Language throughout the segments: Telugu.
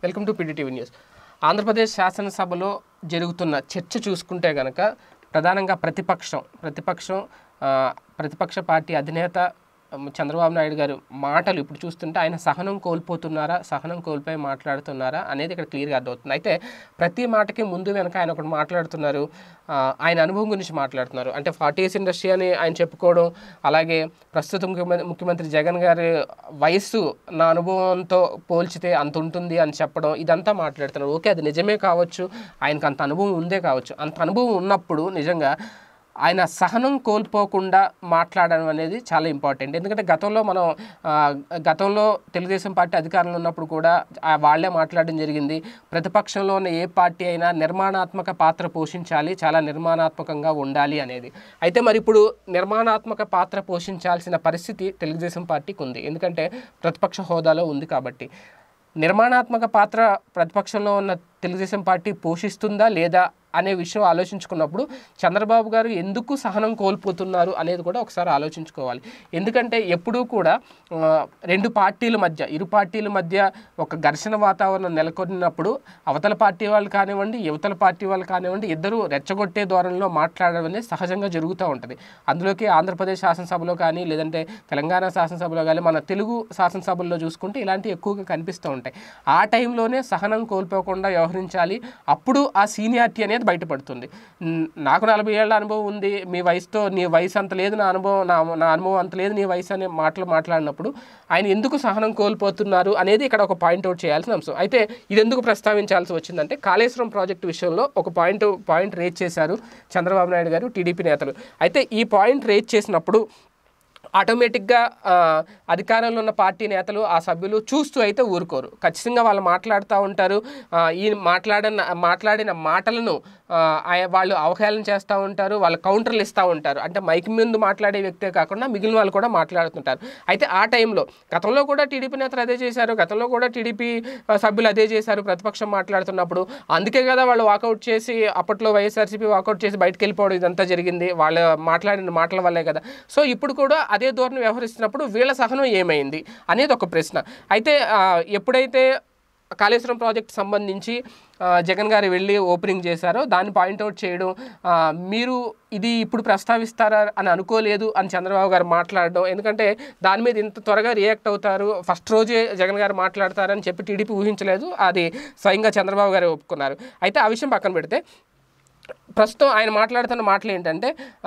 welcome to PDTV news Andhra Pradesh శాసనసభలో జరుగుతున్న చర్చ చూసుకుంటే గనక ప్రధానంగా ప్రతిపక్షం ప్రతిపక్షం ఆ, ప్రతిపక్ష పార్టీ అధినేత ఉమ్, చంద్రబాబు నాయుడు గారు మాటలు ఇప్పుడు చూస్తుంటే ఆయన సహనం కోల్పోతున్నారా సహనం కోల్పోయి మాట్లాడుతున్నారా అనేది ఇక్కడ క్లియర్గా అర్థమవుతుంది అయితే ప్రతి మాటకి ముందు వెనక ఆయన ఒకటి మాట్లాడుతున్నారు ఆ, ఆయన అనుభవం గురించి మాట్లాడుతున్నారు అంటే ఫార్టీ ఇయర్స్ ఇండస్ట్రీ అని ఆయన చెప్పుకోవడం అలాగే ప్రస్తుత ముఖ్యమంత్రి ముఖ్యమంత్రి జగన్ గారి వయస్సు నా అనుభవంతో పోల్చితే అంత ఉంటుంది అని చెప్పడం ఇదంతా మాట్లాడుతున్నారు ఓకే అది నిజమే కావచ్చు ఆయనకు అంత అనుభవం ఉందే కావచ్చు అంత అనుభవం ఉన్నప్పుడు నిజంగా ఆయన సహనం కోల్పోకుండా మాట్లాడడం అనేది చాలా ఇంపార్టెంట్ ఎందుకంటే గతంలో మనం ఆ, గతంలో తెలుగుదేశం పార్టీ అధికారంలో ఉన్నప్పుడు కూడా ఆ వాళ్ళే మాట్లాడడం జరిగింది ప్రతిపక్షంలో ఉన్న ఏ పార్టీ అయినా నిర్మాణాత్మక పాత్ర పోషించాలి చాలా నిర్మాణాత్మకంగా ఉండాలి అనేది అయితే మరి ఇప్పుడు నిర్మాణాత్మక పాత్ర పోషించాల్సిన పరిస్థితి తెలుగుదేశం పార్టీకి ఉంది ఎందుకంటే ప్రతిపక్ష హోదాలో ఉంది కాబట్టి నిర్మాణాత్మక పాత్ర ప్రతిపక్షంలో ఉన్న తెలుగుదేశం పార్టీ పోషిస్తుందా లేదా అనే విషయం ఆలోచించుకున్నప్పుడు చంద్రబాబు గారు ఎందుకు సహనం కోల్పోతున్నారు అనేది కూడా ఒకసారి ఆలోచించుకోవాలి ఎందుకంటే ఎప్పుడూ కూడా ఆ, రెండు పార్టీల మధ్య ఇరు పార్టీల మధ్య ఒక ఘర్షణ వాతావరణం నెలకొన్నప్పుడు అవతల పార్టీ వాళ్ళు కానివ్వండి యువతల పార్టీ వాళ్ళు కానివ్వండి ఇద్దరు రెచ్చగొట్టే ధోరణిలో మాట్లాడడం అనేది సహజంగా జరుగుతూ ఉంటుంది అందులోకి ఆంధ్రప్రదేశ్ శాసనసభలో కానీ లేదంటే తెలంగాణ శాసనసభలో కానీ మన తెలుగు శాసనసభల్లో చూసుకుంటే ఇలాంటివి ఎక్కువగా కనిపిస్తూ ఉంటాయి ఆ టైంలోనే సహనం కోల్పోకుండా వ్యవహరించాలి అప్పుడు ఆ సీనియారిటీ అనేది బయటపడుతుంది న్- నాకు నలభై ఏళ్ళ అనుభవం ఉంది మీ వయసుతో నీ వయసు అంత లేదు నా అనుభవం నా నా అనుభవం అంత లేదు నీ వయసు అనే మాటలు మాట్లాడినప్పుడు ఆయన ఎందుకు సహనం కోల్పోతున్నారు అనేది ఇక్కడ ఒక పాయింట్ అవుట్ చేయాల్సిన అంశం అయితే ఇది ఎందుకు ప్రస్తావించాల్సి వచ్చిందంటే కాళేశ్వరం ప్రాజెక్టు విషయంలో ఒక పాయింట్ పాయింట్ రేజ్ చేశారు చంద్రబాబు నాయుడు గారు టీడీపీ నేతలు అయితే ఈ పాయింట్ రేజ్ చేసినప్పుడు ఆటోమేటిక్గా ఆ, అధికారంలో ఉన్న పార్టీ నేతలు ఆ సభ్యులు చూస్తూ అయితే ఊరుకోరు ఖచ్చితంగా వాళ్ళు మాట్లాడుతూ ఉంటారు ఆ, ఈ మాట్లాడిన మాట్లాడిన మాటలను ఆ, ఆయ- వాళ్ళు అవహేళన చేస్తూ ఉంటారు వాళ్ళు కౌంటర్లు ఇస్తూ ఉంటారు అంటే మైక్ ముందు మాట్లాడే వ్యక్తే కాకుండా మిగిలిన వాళ్ళు కూడా మాట్లాడుతుంటారు అయితే ఆ టైంలో గతంలో కూడా టీడీపీ నేతలు అదే చేశారు గతంలో కూడా టీడీపీ సభ్యులు అదే చేశారు ప్రతిపక్షం మాట్లాడుతున్నప్పుడు అందుకే కదా వాళ్ళు వాకౌట్ చేసి అప్పట్లో వైఎస్ఆర్సీపీ వాకౌట్ చేసి బయటకు వెళ్ళిపోవడం ఇదంతా జరిగింది వాళ్ళు మాట్లాడిన మాటల వల్లే కదా సో ఇప్పుడు కూడా అదే ధోరణి వ్యవహరిస్తున్నప్పుడు వీళ్ళ సహనం ఏమైంది అనేది ఒక ప్రశ్న అయితే ఆ, ఎప్పుడైతే కాళేశ్వరం ప్రాజెక్ట్ సంబంధించి ఆ, జగన్ గారు వెళ్ళి ఓపెనింగ్ చేశారో దాన్ని పాయింట్అవుట్ చేయడం ఆ, మీరు ఇది ఇప్పుడు ప్రస్తావిస్తారా అని అనుకోలేదు అని చంద్రబాబు గారు మాట్లాడడం ఎందుకంటే దాని మీద ఇంత త్వరగా రియాక్ట్ అవుతారు ఫస్ట్ రోజే జగన్ గారు మాట్లాడతారని చెప్పి టీడీపీ ఊహించలేదు అది స్వయంగా చంద్రబాబు గారు ఒప్పుకున్నారు అయితే ఆ విషయం పక్కన పెడితే ప్రస్తుతం ఆయన మాట్లాడుతున్న మాటలు ఏంటంటే ఆ,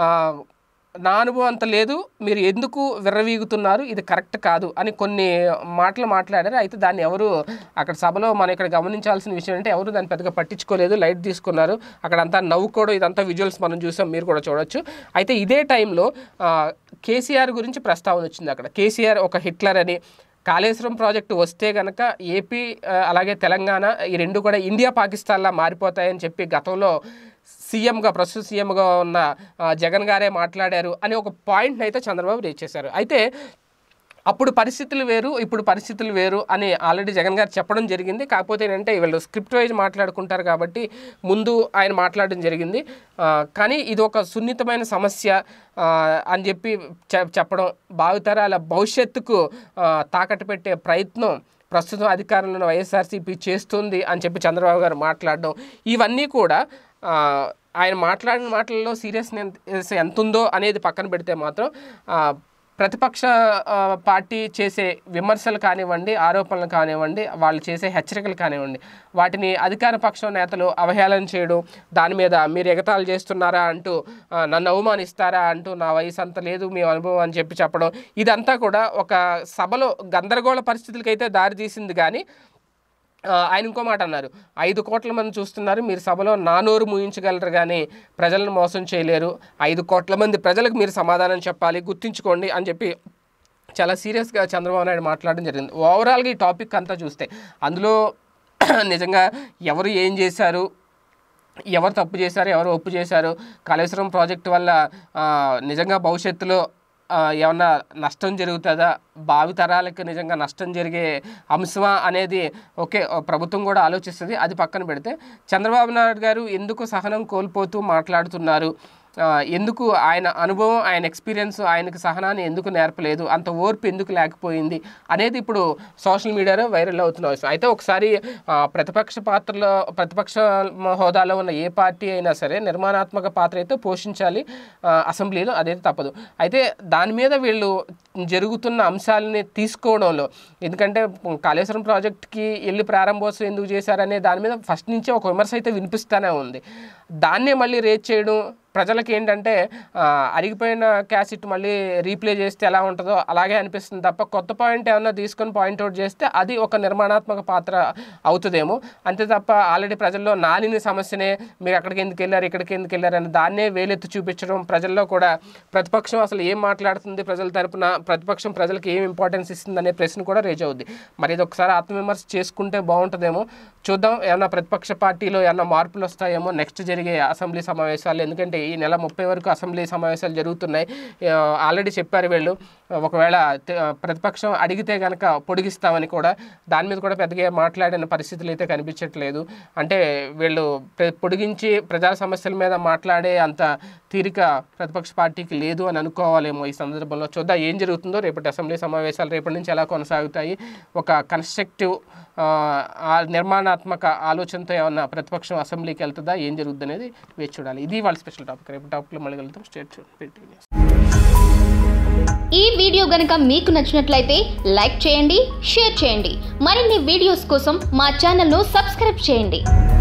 నా అనుభవం అంత లేదు మీరు ఎందుకు విర్రవీగుతున్నారు ఇది కరెక్ట్ కాదు అని కొన్ని మాటలు మాట్లాడారు అయితే దాన్ని ఎవరు అక్కడ సభలో మనం ఇక్కడ గమనించాల్సిన విషయం అంటే ఎవరు దాన్ని పెద్దగా పట్టించుకోలేదు లైట్ తీసుకున్నారు అక్కడ అంతా నవ్వుకోవడం ఇదంతా విజువల్స్ మనం చూసాం మీరు కూడా చూడొచ్చు అయితే ఇదే టైంలో ఆ, కేసీఆర్ గురించి ప్రస్తావన వచ్చింది అక్కడ కేసీఆర్ ఒక హిట్లర్ అని కాళేశ్వరం ప్రాజెక్టు వస్తే గనక ఏపీ ఆ, అలాగే తెలంగాణ ఈ రెండు కూడా ఇండియా పాకిస్తాన్లా మారిపోతాయని చెప్పి గతంలో సీఎంగా ప్రస్తుత సీఎంగా ఉన్న ఆ, జగన్ గారే మాట్లాడారు అని ఒక పాయింట్ని అయితే చంద్రబాబు రేజ్ చేశారు అయితే అప్పుడు పరిస్థితులు వేరు ఇప్పుడు పరిస్థితులు వేరు అని ఆల్రెడీ జగన్ గారు చెప్పడం జరిగింది కాకపోతే ఏంటంటే వీళ్ళు స్క్రిప్ట్ వైజ్ మాట్లాడుకుంటారు కాబట్టి ముందు ఆయన మాట్లాడడం జరిగింది ఆ, కానీ ఇది ఒక సున్నితమైన సమస్య ఆ, అని చెప్పి చె- చెప్పడం భావితరాల భవిష్యత్తుకు ఆ, తాకట్టు పెట్టే ప్రయత్నం ప్రస్తుతం అధికారంలో ఉన్న వైఎస్ఆర్సీపీ చేస్తుంది అని చెప్పి చంద్రబాబు గారు మాట్లాడడం ఇవన్నీ కూడా ఆ, ఆయన మాట్లాడిన మాటల్లో సీరియస్నెస్ ఎంత ఉందో అనేది పక్కన పెడితే మాత్రం ఆ, ప్రతిపక్ష ఆ, పార్టీ చేసే విమర్శలు కానివ్వండి ఆరోపణలు కానివ్వండి వాళ్ళు చేసే హెచ్చరికలు కానివ్వండి వాటిని అధికార పక్షం నేతలు అవహేళన చేయడం దాని మీద మీరు ఎగతాళి చేస్తున్నారా అంటూ ఆ, నన్ను అవమానిస్తారా అంటూ నా వయసు అంత లేదు మీ అనుభవం అని చెప్పి చెప్పడం ఇదంతా కూడా ఒక సభలో గందరగోళ పరిస్థితులకైతే దారి తీసింది కానీ ఆ, ఆయన ఇంకో మాట అన్నారు ఐదు కోట్ల మంది చూస్తున్నారు మీరు సభలో నా నోరు మూయించగలరు కానీ ప్రజలను మోసం చేయలేరు ఐదు కోట్ల మంది ప్రజలకు మీరు సమాధానం చెప్పాలి గుర్తుంచుకోండి అని చెప్పి చాలా సీరియస్గా చంద్రబాబు నాయుడు మాట్లాడడం జరిగింది ఓవరాల్గా ఈ టాపిక్ అంతా చూస్తే అందులో నిజంగా ఎవరు ఏం చేశారు ఎవరు తప్పు చేశారు ఎవరు ఒప్పు చేశారు కాళేశ్వరం ప్రాజెక్టు వల్ల ఆ, నిజంగా భవిష్యత్తులో ఆ, ఏమన్నా నష్టం జరుగుతుందా భావితరాలకు నిజంగా నష్టం జరిగే అంశమా అనేది ఓకే ఆ, ప్రభుత్వం కూడా ఆలోచిస్తుంది అది పక్కన పెడితే చంద్రబాబు నాయుడు గారు ఎందుకు సహనం కోల్పోతూ మాట్లాడుతున్నారు ఆ, ఎందుకు ఆయన అనుభవం ఆయన ఎక్స్పీరియన్స్ ఆయనకు సహనాన్ని ఎందుకు నేర్పలేదు అంత ఓర్పు ఎందుకు లేకపోయింది అనేది ఇప్పుడు సోషల్ మీడియాలో వైరల్ అవుతున్న విషయం అయితే ఒకసారి ఆ, ప్రతిపక్ష పాత్రలో ప్రతిపక్ష హోదాలో ఉన్న ఏ పార్టీ అయినా సరే నిర్మాణాత్మక పాత్ర అయితే పోషించాలి ఆ, అసెంబ్లీలో అదైతే తప్పదు అయితే దాని మీద వీళ్ళు జరుగుతున్న అంశాలని తీసుకోవడంలో ఎందుకంటే కాళేశ్వరం ప్రాజెక్ట్కి వెళ్ళి ప్రారంభోత్సవం ఎందుకు చేశారనే దాని మీద ఫస్ట్ నుంచే ఒక విమర్శ అయితే వినిపిస్తూనే ఉంది దాన్నే మళ్ళీ రేట్ చేయడం ప్రజలకి ఏంటంటే ఆ, అరిగిపోయిన క్యాసెట్ మళ్ళీ రీప్లే చేస్తే ఎలా ఉంటుందో అలాగే అనిపిస్తుంది తప్ప కొత్త పాయింట్ ఏమన్నా తీసుకొని పాయింట్అవుట్ చేస్తే అది ఒక నిర్మాణాత్మక పాత్ర అవుతుందేమో అంతే తప్ప ఆల్రెడీ ప్రజల్లో నాలిని సమస్యనే మీరు అక్కడికి ఎందుకు వెళ్ళారు ఇక్కడికి ఎందుకు వెళ్ళారు అని దాన్నే వేలెత్తి చూపించడం ప్రజల్లో కూడా ప్రతిపక్షం అసలు ఏం మాట్లాడుతుంది ప్రజల తరపున ప్రతిపక్షం ప్రజలకు ఏం ఇంపార్టెన్స్ ఇస్తుంది అనే ప్రశ్న కూడా రేజ్ అవుద్ది మరి ఇది ఒకసారి ఆత్మవిమర్శ చేసుకుంటే బాగుంటుందేమో చూద్దాం ఏమన్నా ప్రతిపక్ష పార్టీలో ఏమన్నా మార్పులు వస్తాయేమో నెక్స్ట్ జరిగే అసెంబ్లీ సమావేశాలు ఎందుకంటే ఈ నెల ముప్పై వరకు అసెంబ్లీ సమావేశాలు జరుగుతున్నాయి ఆల్రెడీ చెప్పారు వీళ్ళు ఒకవేళ తె- ప్రతిపక్షం అడిగితే కనుక పొడిగిస్తామని కూడా దాని మీద కూడా పెద్దగా మాట్లాడిన పరిస్థితులు అయితే కనిపించట్లేదు అంటే వీళ్ళు ప్ర- పొడిగించి ప్రజా సమస్యల మీద మాట్లాడే అంత తీరిక ప్రతిపక్ష పార్టీకి లేదు అని అనుకోవాలేమో ఈ సందర్భంలో చూద్దాం ఏం జరుగుతుందో రేపటి అసెంబ్లీ సమావేశాలు రేపటి నుంచి ఎలా కొనసాగుతాయి ఒక కన్స్ట్రక్టివ్ ఆ నిర్మాణాత్మక ఆలోచనతో ఏమన్నా ప్రతిపక్షం అసెంబ్లీకి వెళ్తుందా ఏం జరుగుతుంది అనేది వేచి చూడాలి ఇది వాళ్ళ స్పెషల్ టాపిక్ రేపు టాపిక్లో మళ్ళీ వెళ్తాం స్టేట్ చూడండి ఈ వీడియో గనుక మీకు నచ్చినట్లయితే లైక్ చేయండి షేర్ చేయండి మరిన్ని వీడియోస్ కోసం మా ఛానల్ను సబ్స్క్రైబ్ చేయండి